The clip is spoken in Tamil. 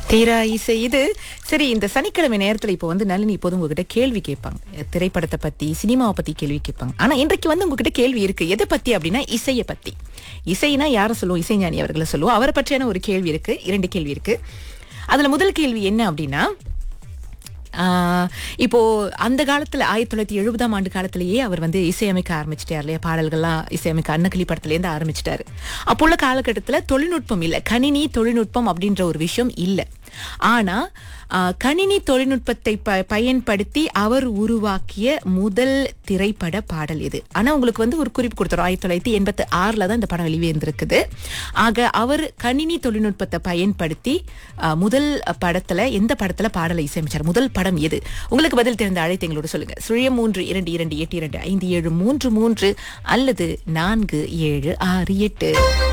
தீரா இசை இது சரி இந்த சனிக்கிழமை நேரத்துல இப்போ வந்து நளினி இப்போது உங்ககிட்ட கேள்வி கேட்பாங்க திரைப்படத்தை பத்தி சினிமாவை பத்தி கேள்வி கேட்பாங்க ஆனா இன்றைக்கு வந்து உங்ககிட்ட கேள்வி இருக்கு எதை பத்தி அப்படின்னா இசையை பத்தி இசைனா யாரை சொல்லுவோம் இசைஞானி அவர்களை சொல்லுவோம் அவரை பற்றியான ஒரு கேள்வி இருக்கு இரண்டு கேள்வி இருக்கு அதுல முதல் கேள்வி என்ன அப்படின்னா ஆஹ் இப்போ அந்த காலத்துல ஆயிரத்தி தொள்ளாயிரத்தி எழுபதாம் ஆண்டு காலத்திலேயே அவர் வந்து இசையமைக்க ஆரம்பிச்சிட்டார் இல்லையா பாடல்கள்லாம் இசையமைக்க அன்னக்கிளி படத்துல இருந்து ஆரம்பிச்சிட்டாரு அப்போ உள்ள காலகட்டத்துல தொழில்நுட்பம் இல்ல கணினி தொழில்நுட்பம் அப்படின்ற ஒரு விஷயம் இல்ல ஆனா ஆஹ் கணினி தொழில்நுட்பத்தை ப- பயன்படுத்தி அவர் உருவாக்கிய முதல் திரைப்பட பாடல் இது ஆனா உங்களுக்கு வந்து ஒரு குறிப்பு கொடுத்துரும் ஆயிரத்தி தொள்ளாயிரத்தி எண்பத்தி ஆறுல தான் இந்த படம் வெளிவந்திருக்குது ஆக அவர் கணினி தொழில்நுட்பத்தை பயன்படுத்தி ஆஹ், முதல் படத்துல எந்த படத்துல பாடலை இசையமைச்சார் முதல் படம் எது உங்களுக்கு பதில் தெரிந்த அழைத்து எங்களோட சொல்லுங்க சுழிய மூன்று இரண்டு இரண்டு எட்டு இரண்டு ஐந்து ஏழு மூன்று மூன்று அல்லது நான்கு ஏழு ஆறு எட்டு